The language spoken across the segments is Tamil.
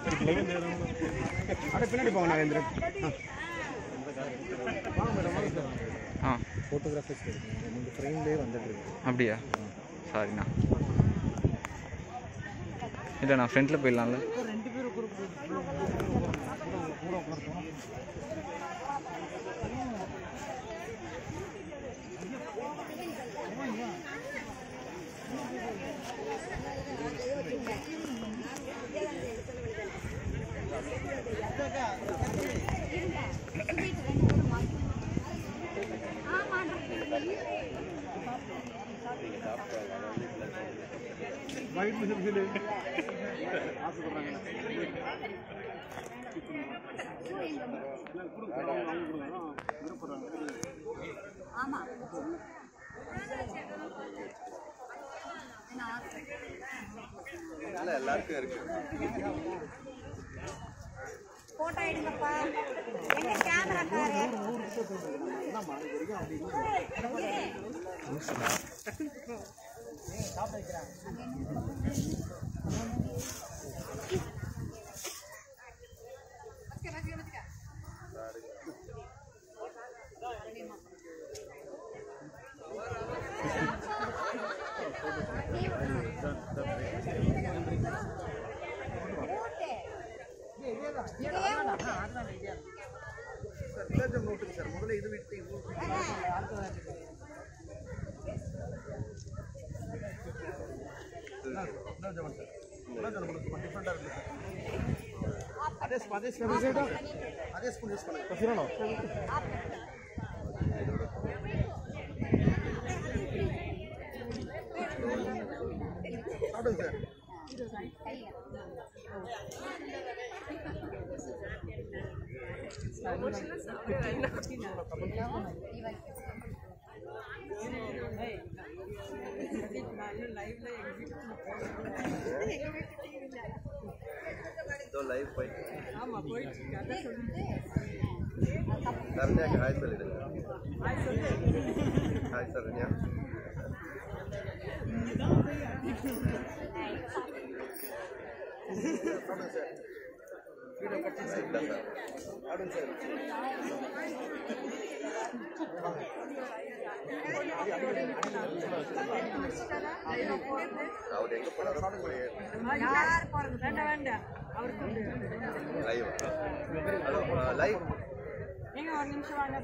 அப்படியே பின்னாடி போங்க நாகேந்திரன் ஆ ஃபோட்டோகிராஃபர்ஸ் இருக்குங்க ரெண்டு ஃப்ரேம்லேயே வந்துட்டு இருக்கு அப்படியா சாரிண்ணா இல்லை நான் ஃப்ரண்ட்டில் போயிடலாம்ல ஒயிட் மிஷின் ஆசைப்படுறாங்க எல்லாருக்கும் இருக்கு போட்டோ எடுங்கப்பா எங்க கேமராக்காரு சார் முதல்ல இது விட்டு டிஃப்ரெண்டாக இருக்கு அதே ஸ்பூன் அதே ஸ்பூன் அதே ஸ்பூன் யூஸ் பண்ணுங்க சாப்பிடுங்க சார் இதோ லைவ் போயிட்டு சரண்யாக்கு ஹாய் சொல்லிடுங்க ஹாய் சரண்யா இல்ல சார் அவர் எங்க போனாரோ யார் போறது வேண்டாம் வேண்டாம் லைவ் லைவ் நீங்க ஒரு நிமிஷம் வாங்க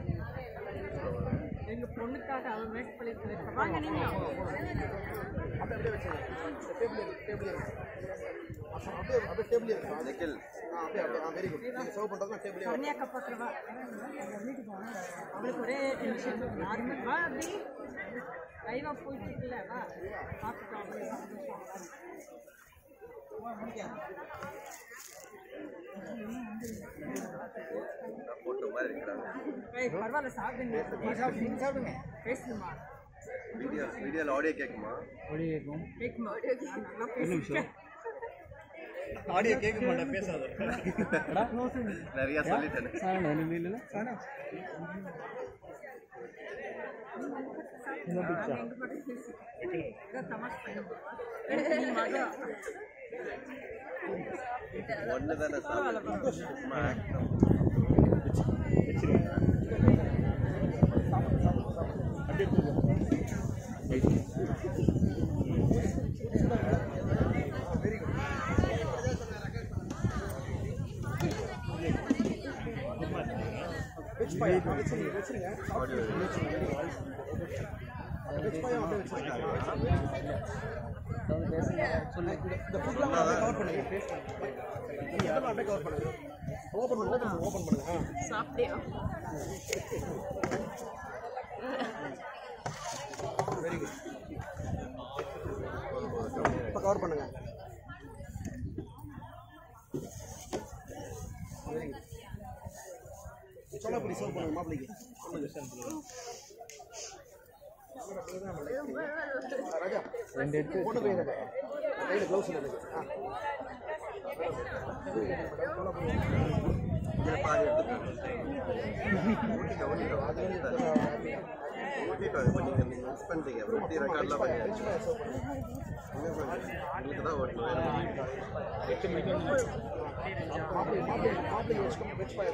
எங்க பொண்ணுக்காக அவன் மேக் பண்ணி வாங்க நீங்க அப்படியே அப்படியே வச்சுங்க டேபிள் இருக்கு டேபிள் இருக்கு அப்படியே அப்படியே டேபிள் இருக்கு நிக்கில் ஆ அப்படியே அப்படியே வெரி குட் நீங்கள் சர்வ் பண்ணுறதுனா டேபிளே கன்னியாக்க பத்திரவா அவளுக்கு ஒரே டென்ஷன் நார்மல் வா அப்படி லைவா போயிட்டு இருக்குல்ல வா பார்த்துட்டோம் அவளுக்கு சந்தோஷம். போட்டோ மாதிரி இருக்கிறாங்க ஏய் பரவாயில்ல சாப்பிடுங்க சாப்பிடுங்க பேசணுமா வீடியோ வீடியோவில் ஆடியோ கேட்குமா கேட்குமா நான் நல்லா பேசுறேன் ஆடியோ கேட்க மாட்டேன் பேசாத நிறைய சொல்லிட்டேன் இதான் தமாஷ் பண்ண நீ மகன் ஒன்று தானே சார் சும்மா act தான். வெஜ் பாயா வச்சுருங்க வச்சுருங்க ஆடியோ வெஜ் பாயா அப்படியே வச்சுருங்க இந்த ஃபுட்லாம் அப்படியே கவர் பண்ணுங்க நீங்க இதெல்லாம் அப்படியே கவர் பண்ணுங்க ஓப்பன் பண்ணுங்க ஓப்பன் பண்ணுங்க ஓப்பன் பண்ணுங்க ஆ சாப்பிட்டியா வெரி குட் இப்போ கவர் பண்ணுங்க வெரி குட் சோலாபுரி சர்வ் பண்ணுங்க மாப்பிளைக்கு சொல்லுங்க ஆ, ராஜா ரெண்டு எடுத்து போட்டு போய் கையில் க்ளவுஸ் இல்லை ஆ இதில் பாதி எடுத்துக்கோங்க ஊட்டிக்க ஊட்டிக்க அது ஊட்டிட்டோம் இப்போ நீங்கள் மிஸ் பண்ணிட்டீங்க ஊட்டி ரெக்கார்ட்லாம் பண்ணியாச்சு இன்னும் கொஞ்சம் உங்களுக்கு தான் ஓட்டணும் மாப்பிள்ளை மாப்பிள்ளை மாப்பிள்ளை வச்சுக்கோ வெச் பாய்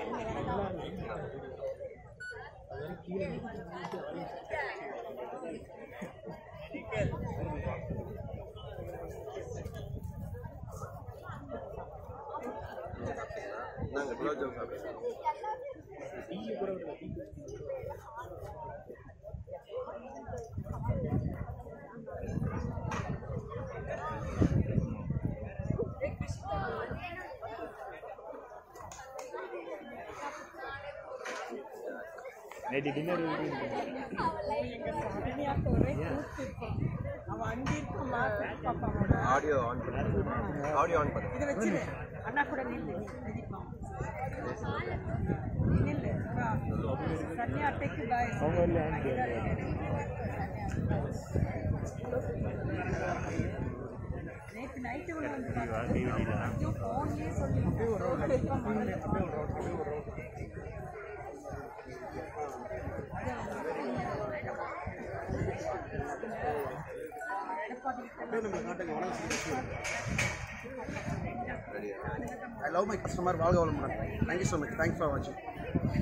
நாங்கள் குலோப் ஜாம் சாப்பிடுறோம் நைட்டு டின்னர் சரண்யாக்கு ஒரே கூத்து இருக்கும். அவன் அங்க இருக்குமா பாப்பாவோட ஆடியோ ஆன் பண்ணு ஆடியோ ஆன் பண்ணு இதை வச்சிரு அண்ணா கூட நில்லு மிதிப்பான். நீ நில்லு வா. சரண்யா டேக் பாய் நேற்று நைட்டு உள்ள வந்து ஐயோ ஃபோன்லேயே சொல்லி இருக்க மாட்டேன் அப்படியே நம்ம காட்டுங்க வணக்கம் ரெடியா ஐ லவ் மை கஸ்டமர் வாழ்க வளமுடன் thank you so much thanks for வாட்சிங்